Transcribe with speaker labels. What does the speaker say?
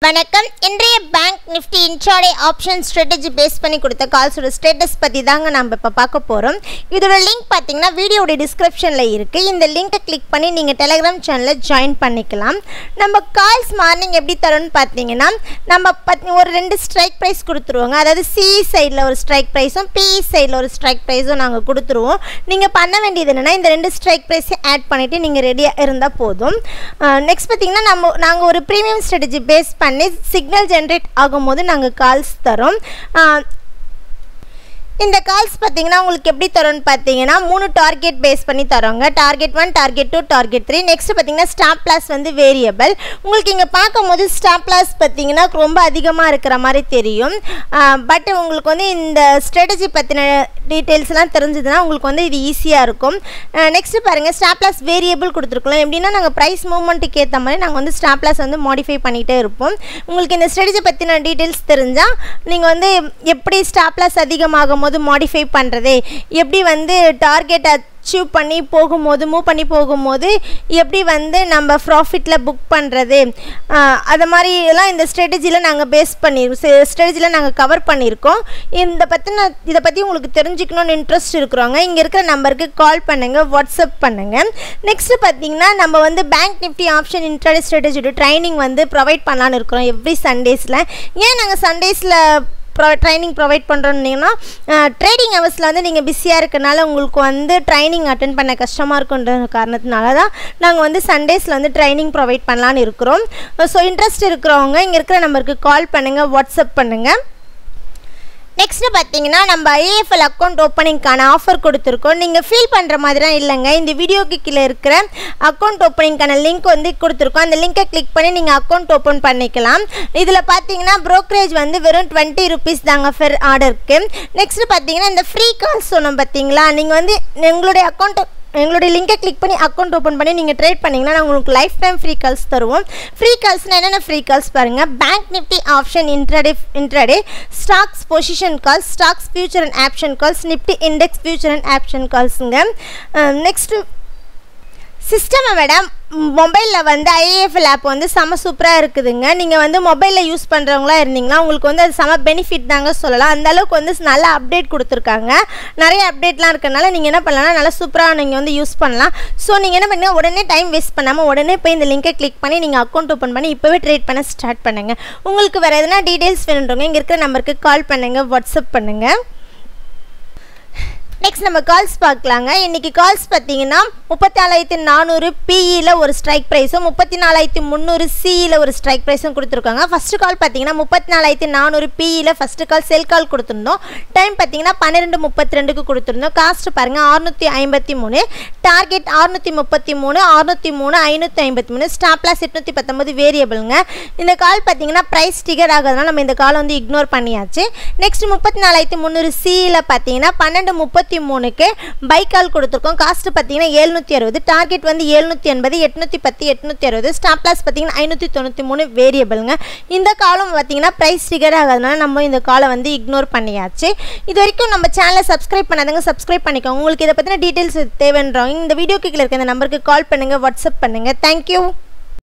Speaker 1: வணக்கம் இன்றைய bank Nifty intraday option strategy base பண்ணி கொடுத்த கால்ஸோட ஸ்டேட்டஸ் பற்றி தாங்க நம்ம இப்போ பார்க்க போகிறோம் இதோட லிங்க் பார்த்தீங்கன்னா வீடியோட டிஸ்கிரிப்ஷனில் இருக்குது இந்த லிங்கை கிளிக் பண்ணி நீங்கள் டெலிகிராம் சேனலில் ஜாயின் பண்ணிக்கலாம் நம்ம கால்ஸ் மார்னிங் எப்படி தரோன்னு பார்த்தீங்கன்னா நம்ம பத் ஒரு ரெண்டு ஸ்ட்ரைக் ப்ரைஸ் கொடுத்துருவோங்க அதாவது சிஇ சைடில் ஒரு ஸ்ட்ரைக் ப்ரைஸும் பிஇ சைடில் ஒரு ஸ்ட்ரைக் ப்ரைஸும் நாங்கள் கொடுத்துருவோம் நீங்கள் பண்ண வேண்டியது என்னென்னா இந்த ரெண்டு ஸ்ட்ரைக் ப்ரைஸையும் ஆட் பண்ணிவிட்டு நீங்கள் ரெடியாக இருந்தால் போதும் நெக்ஸ்ட் பார்த்தீங்கன்னா நம்ம நாங்கள் ஒரு ப்ரீமியம் ஸ்ட்ராட்டஜி பேஸ் பண்ணி சிக்னல் ஜென்ரேட் ஆகும்போது நாங்கள் கால்ஸ் தரோம் அஹ், இந்த கால்ஸ் பார்த்தீங்கன்னா உங்களுக்கு எப்படி தரோன்னு பார்த்தீங்கன்னா மூணு டார்கெட் பேஸ் பண்ணி தரோங்க target one target two target three next பார்த்தீங்கன்னா ஸ்டாப் லாஸ் வந்து வேரியபிள் உங்களுக்கு இங்கே பார்க்கும்போது ஸ்டாப் லாஸ் பார்த்தீங்கன்னா ரொம்ப அதிகமாக இருக்கிற மாதிரி தெரியும் பட் உங்களுக்கு வந்து இந்த ஸ்ட்ராட்டஜி பற்றின டீட்டெயில்ஸ்லாம் தெரிஞ்சதுன்னா உங்களுக்கு வந்து இது ஈஸியாக இருக்கும் நெக்ஸ்ட் பாருங்கள் ஸ்டாப் லாஸ் வேரியபிள் கொடுத்துருக்கலாம் எப்படின்னா நாங்கள் ப்ரைஸ் மூவ்மெண்ட்டுக்கு ஏற்ற மாதிரி நாங்கள் வந்து ஸ்டாப் லாஸ் வந்து மாடிஃபை பண்ணிகிட்டே இருப்போம் உங்களுக்கு இந்த ஸ்ட்ராட்டஜி பற்றின டீட்டெயில்ஸ் தெரிஞ்சால் நீங்கள் வந்து எப்படி ஸ்டாப் லாஸ் அதிகமாகும் போது மாடிஃபை பண்ணுறது எப்படி வந்து டார்கெட் அச்சீவ் பண்ணி போகும்போது மூவ் பண்ணி போகும்போது எப்படி வந்து நம்ம ப்ராஃபிட்டில் புக் பண்ணுறது அது மாதிரி எல்லாம் இந்த ஸ்ட்ராட்டஜியில் நாங்கள் பேஸ் பண்ணி ஸ்ட்ராட்டஜியில் நாங்கள் கவர் பண்ணியிருக்கோம் இந்த பற்றின இதை பற்றி உங்களுக்கு தெரிஞ்சுக்கணும்னு இன்ட்ரெஸ்ட் இருக்கிறவங்க இங்கே இருக்கிற நம்பருக்கு கால் பண்ணுங்கள் வாட்ஸ்அப் பண்ணுங்கள் நெக்ஸ்ட்டு பார்த்தீங்கன்னா நம்ம வந்து பேங்க் நிஃப்டி ஆப்ஷன் இன்ட்ராடே ஸ்ட்ராட்டஜியோட ட்ரைனிங் வந்து ப்ரொவைட் பண்ணலான்னு இருக்கிறோம் எவ்ரி சண்டேஸில் ஏன் நாங்கள் சண்டேஸில் ப்ரொ ட்ரைனிங் ப்ரொவைட் பண்ணுறோன்னீங்கன்னா ட்ரேடிங் ஹவர்ஸில் வந்து நீங்கள் பிஸியாக இருக்கனால உங்களுக்கு வந்து ட்ரைனிங் அட்டன் பண்ண கஷ்டமாக இருக்குன்ற காரணத்தினால தான் நாங்கள் வந்து சண்டேஸில் வந்து ட்ரைனிங் ப்ரொவைட் பண்ணலான்னு இருக்கிறோம் ஸோ இன்ட்ரெஸ்ட் இருக்கிறவங்க இங்கே இருக்கிற நம்பருக்கு கால் பண்ணுங்கள் வாட்ஸ்அப் பண்ணுங்கள் நெக்ஸ்ட்டு பார்த்தீங்கன்னா நம்ம ஐஏஎஃப்எல் அக்கௌண்ட் ஓப்பனிங்க்கான ஆஃபர் கொடுத்துருக்கோம் நீங்கள் ஃபீல் பண்ணுற மாதிரிலாம் இல்லைங்க இந்த வீடியோக்கு கீழே இருக்கிற அக்கௌண்ட் ஓப்பனிங்க்கான லிங்க் வந்து கொடுத்துருக்கோம் அந்த லிங்கை கிளிக் பண்ணி நீங்கள் அக்கௌண்ட் ஓப்பன் பண்ணிக்கலாம் இதில் பார்த்தீங்கன்னா ப்ரோக்கரேஜ் வந்து வெறும் டுவெண்ட்டி ருபீஸ் தாங்க ஃபெர் ஆர்டருக்கு நெக்ஸ்ட்டு பார்த்தீங்கன்னா இந்த ஃப்ரீ கால்ஸ் சொன்னோம் பார்த்தீங்களா நீங்கள் வந்து எங்களுடைய அக்கௌண்ட் எங்களுடைய லிங்கை கிளிக் பண்ணி அக்கௌண்ட் ஓப்பன் பண்ணி நீங்கள் ட்ரேட் பண்ணிங்கன்னா நாங்கள் உங்களுக்கு லைஃப் டைம் ஃப்ரீ கால்ஸ் தருவோம் ஃப்ரீ கால்ஸ்னால் என்னென்ன ஃப்ரீ கால்ஸ் பாருங்கள் bank Nifty option intraday intraday stocks position calls stocks future and option calls Nifty index future and option கால்ஸுங்க நெக்ஸ்ட்டு சிஸ்டமை விட மொபைலில் வந்து ஐஏஎஃப்எல் ஆப் வந்து செம சூப்பராக இருக்குதுங்க நீங்கள் வந்து மொபைலில் யூஸ் பண்ணுறவங்களா இருந்தீங்கன்னா உங்களுக்கு வந்து அது செம பெனிஃபிட் தாங்க சொல்லலாம் அந்த அளவுக்கு வந்து நல்ல அப்டேட் கொடுத்துருக்காங்க நிறைய அப்டேட்லாம் இருக்கனால நீங்கள் என்ன பண்ணலாம்னா நல்லா சூப்பராக நீங்கள் வந்து யூஸ் பண்ணலாம் ஸோ நீங்கள் என்ன பண்ணுங்க உடனே டைம் வேஸ்ட் பண்ணாமல் உடனே போய் இந்த லிங்கை கிளிக் பண்ணி நீங்கள் அக்கௌண்ட் ஓப்பன் பண்ணி இப்போவே ட்ரேட் பண்ண ஸ்டார்ட் பண்ணுங்கள் உங்களுக்கு வேறு எதனா டீட்டெயில்ஸ் வேணுன்றவங்க இங்கே இருக்கிற நம்பருக்கு கால் பண்ணுங்கள் வாட்ஸ்அப் பண்ணுங்கள் நெக்ஸ்ட் நம்ம கால்ஸ் பார்க்கலாங்க இன்றைக்கி கால்ஸ் பார்த்தீங்கன்னா முப்பத்தி நாலாயிரத்தி நானூறு பிஇயில் ஒரு ஸ்ட்ரைக் ப்ரைஸும் முப்பத்தி நாலாயிரத்தி முந்நூறு சிஇயில் ஒரு ஸ்ட்ரைக் ப்ரைஸும் கொடுத்துருக்காங்க ஃபஸ்ட்டு கால் பார்த்தீங்கன்னா முப்பத்தி நாலாயிரத்தி நானூறு பிஇயில் ஃபஸ்ட்டு கால் செல் கால் கொடுத்துருந்தோம் டைம் பார்த்தீங்கன்னா பன்னிரெண்டு முப்பத்தி ரெண்டுக்கு கொடுத்துருந்தோம் காஸ்ட் பாருங்கள் அறுநூற்றி ஐம்பத்தி மூணு டார்கெட் அறுநூற்றி முப்பத்தி மூணு அறுநூற்றி மூணு ஐநூற்றி ஐம்பத்தி மூணு ஸ்டாப்லாஸ் எட்நூற்றி பத்தொம்பது வேரியபிளுங்க இந்த கால் பார்த்தீங்கன்னா ப்ரைஸ் டிகர் ஆகிறதுனால நம்ம இந்த கால் வந்து இக்னோர் பண்ணியாச்சு நெக்ஸ்ட் முப்பத்தி நாலாயிரத்தி முந்நூறு சிஇயில் பார்த்தீங்கன்னா பன்னெண்டு முப்பத்தி மூணுக்கு பை கால் கொடுத்துருக்கோம் காஸ்ட் பார்த்தீங்கன்னா எழுநூற்றி அறுபது டார்கெட் வந்து எழுநூற்றி எண்பது எட்நூற்றி பத்து எட்நூற்றி அறுபது ஸ்டாப் லாஸ் பார்த்தீங்கன்னா ஐநூற்றி தொண்ணூற்றி மூணு வேரியபிளுங்க இந்த காலம் பார்த்தீங்கன்னா ப்ரைஸ் டிகர் ஆகிறதுனால நம்ம இந்த காலை வந்து இக்னோர் பண்ணியாச்சு இது வரைக்கும் நம்ம சேனலை சப்ஸ்கிரைப் பண்ணாதவங்க சப்ஸ்கிரைப் பண்ணிக்கோங்க உங்களுக்கு இதை பற்றின டீட்டெயில்ஸ் தேவைன்றவங்க இந்த வீடியோக்கு கீழே இருக்க இந்த நம்பருக்கு கால் பண்ணுங்கள் வாட்ஸ்அப் பண்ணுங்கள் தேங்க்யூ